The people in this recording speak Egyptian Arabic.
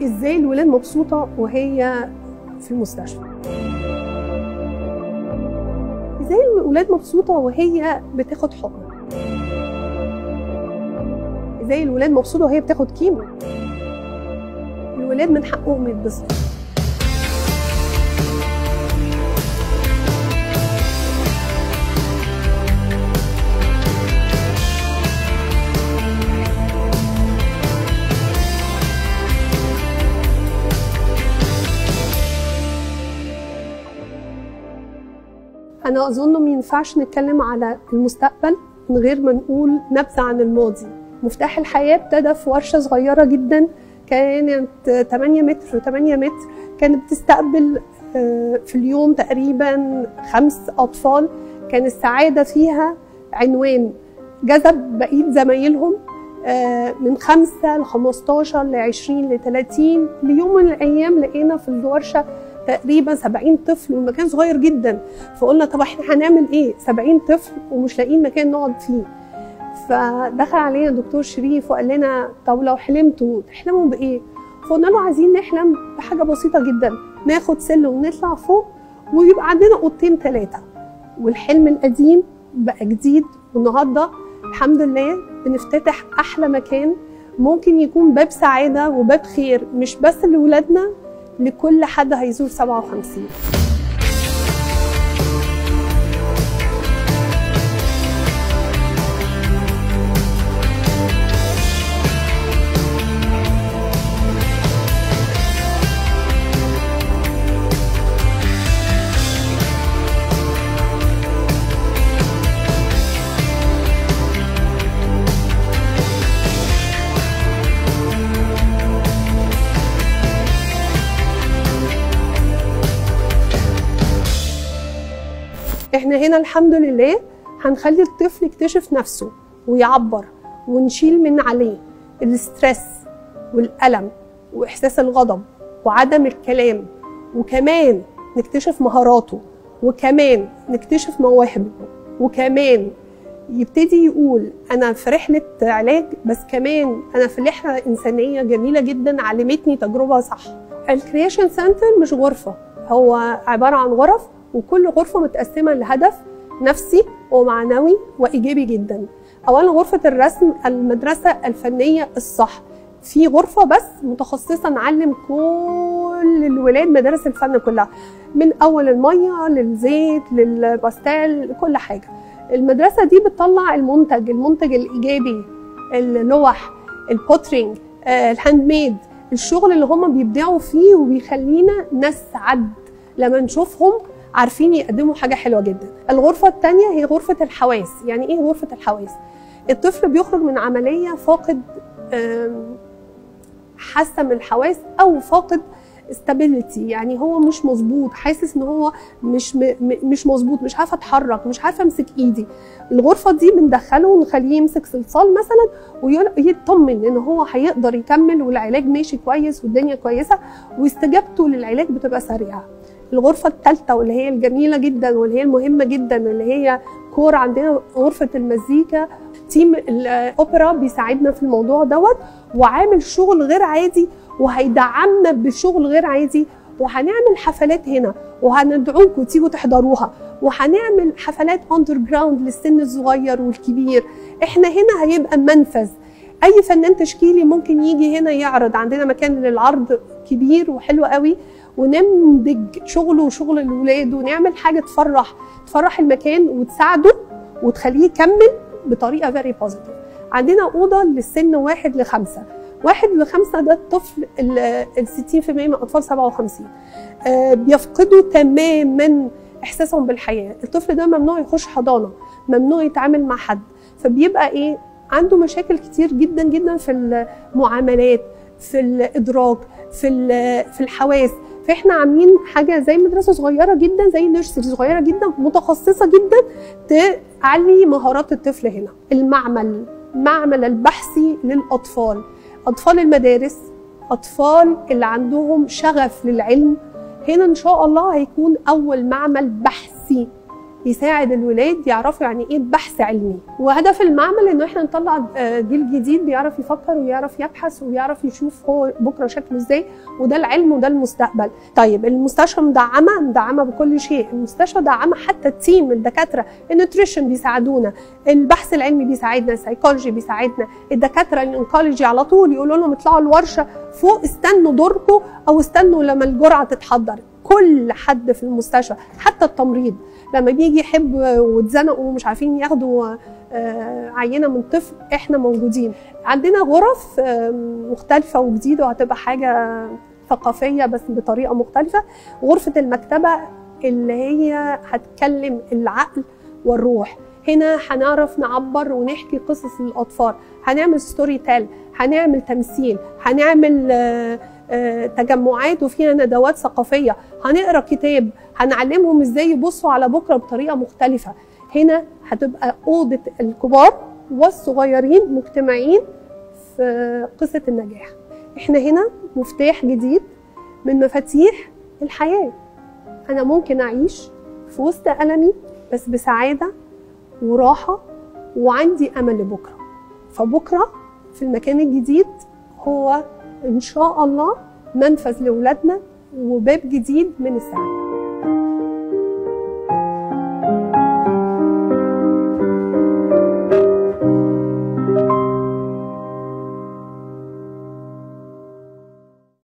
ازاي الولاد مبسوطه وهي في المستشفى ازاي الولاد مبسوطه وهي بتاخد حقن ازاي الولاد مبسوطه وهي بتاخد كيمو الولاد من حقهم يتبسطوا أنا أظن ما ينفعش نتكلم على المستقبل من غير ما نقول نبذة عن الماضي مفتاح الحياة ابتدى في ورشة صغيرة جدا كانت 8 متر 8 متر كانت بتستقبل في اليوم تقريبا خمس أطفال كان السعادة فيها عنوان جذب بقية زمايلهم من خمسة ل 15 ل 20 ل 30 ليوم من الأيام لقينا في الورشة تقريبا 70 طفل والمكان صغير جدا فقلنا طب احنا هنعمل ايه 70 طفل ومش لاقيين مكان نقعد فيه فدخل علينا دكتور شريف وقال لنا طب لو حلمتوا تحلموا بايه فقلنا له عايزين نحلم بحاجه بسيطه جدا ناخد سلم ونطلع فوق ويبقى عندنا اوضتين ثلاثه والحلم القديم بقى جديد والنهارده الحمد لله بنفتتح احلى مكان ممكن يكون باب سعاده وباب خير مش بس لاولادنا لكل حد هيزور 57 احنا هنا الحمد لله هنخلي الطفل يكتشف نفسه ويعبر ونشيل من عليه الاسترس والألم وإحساس الغضب وعدم الكلام وكمان نكتشف مهاراته وكمان نكتشف مواهبه وكمان يبتدي يقول أنا في رحلة علاج بس كمان أنا في رحلة إنسانية جميلة جدا علمتني تجربة صح الكرييشن سنتر مش غرفة هو عبارة عن غرف وكل غرفة متقسمة لهدف نفسي ومعنوي وإيجابي جدا أولا غرفة الرسم المدرسة الفنية الصح في غرفة بس متخصصة نعلم كل الولاد مدارس الفن كلها من أول المية للزيت للباستيل كل حاجة المدرسة دي بتطلع المنتج المنتج الإيجابي اللوح البوترينج الهاند ميد الشغل اللي هم بيبدعوا فيه وبيخلينا نسعد لما نشوفهم عارفين يقدموا حاجة حلوة جدا الغرفة الثانية هي غرفة الحواس يعني ايه غرفة الحواس الطفل بيخرج من عملية فاقد حاسة من الحواس او فاقد استابيليتي يعني هو مش مظبوط حاسس ان هو مش م... مش مظبوط مش عارفه اتحرك مش عارفه امسك ايدي الغرفه دي بندخله ونخليه يمسك صلصال مثلا ويطمن ان هو هيقدر يكمل والعلاج ماشي كويس والدنيا كويسه واستجابته للعلاج بتبقى سريعه الغرفة الثالثة واللي هي الجميلة جدا واللي هي المهمة جدا اللي هي كور عندنا غرفة المزيكا تيم الأوبرا بيساعدنا في الموضوع دوت وعامل شغل غير عادي وهيدعمنا بشغل غير عادي وهنعمل حفلات هنا وهندعوكم تيجوا تحضروها وهنعمل حفلات اندر جراوند للسن الصغير والكبير احنا هنا هيبقى منفذ اي فنان تشكيلي ممكن يجي هنا يعرض عندنا مكان للعرض كبير وحلو قوي ونمدج شغله وشغل الولاد ونعمل حاجه تفرح تفرح المكان وتساعده وتخليه يكمل بطريقه فيري بوزيتيف عندنا اوضه للسن واحد لخمسه واحد لخمسه ده الطفل ال 60% من اطفال 57 آه بيفقدوا تماما احساسهم بالحياه الطفل ده ممنوع يخش حضانه ممنوع يتعامل مع حد فبيبقى ايه عنده مشاكل كتير جدا جدا في المعاملات في الادراك في في الحواس فاحنا عاملين حاجه زي مدرسه صغيره جدا زي نيرسري صغيره جدا متخصصه جدا تعلي مهارات الطفل هنا المعمل معمل البحثي للاطفال اطفال المدارس اطفال اللي عندهم شغف للعلم هنا ان شاء الله هيكون اول معمل بحثي يساعد الولاد يعرفوا يعني ايه بحث علمي وهدف المعمل انه احنا نطلع آه، جيل جديد بيعرف يفكر ويعرف يبحث ويعرف يشوف هو بكره شكله ازاي وده العلم وده المستقبل طيب المستشفى مدعمه مدعمه بكل شيء المستشفى دعمه حتى التيم الدكاتره النوتريشن بيساعدونا البحث العلمي بيساعدنا السايكولوجي بيساعدنا الدكاتره الانكولوجي على طول يقولوا لهم اطلعوا الورشه فوق استنوا دوركم او استنوا لما الجرعه تتحضر كل حد في المستشفى حتى التمريض لما بيجي يحب واتزنقوا ومش عارفين ياخدوا آه، عينه من طفل احنا موجودين عندنا غرف آه، مختلفه وجديده وهتبقى حاجه ثقافيه بس بطريقه مختلفه غرفه المكتبه اللي هي هتكلم العقل والروح هنا هنعرف نعبر ونحكي قصص للاطفال هنعمل ستوري تيل هنعمل تمثيل هنعمل آه، آه، تجمعات وفيها ندوات ثقافيه هنقرا كتاب هنعلمهم ازاي يبصوا على بكره بطريقه مختلفه هنا هتبقى اوضه الكبار والصغيرين مجتمعين في قصه النجاح احنا هنا مفتاح جديد من مفاتيح الحياه انا ممكن اعيش في وسط المي بس بسعاده وراحه وعندي امل لبكره فبكره في المكان الجديد هو ان شاء الله منفذ لاولادنا وباب جديد من السعاده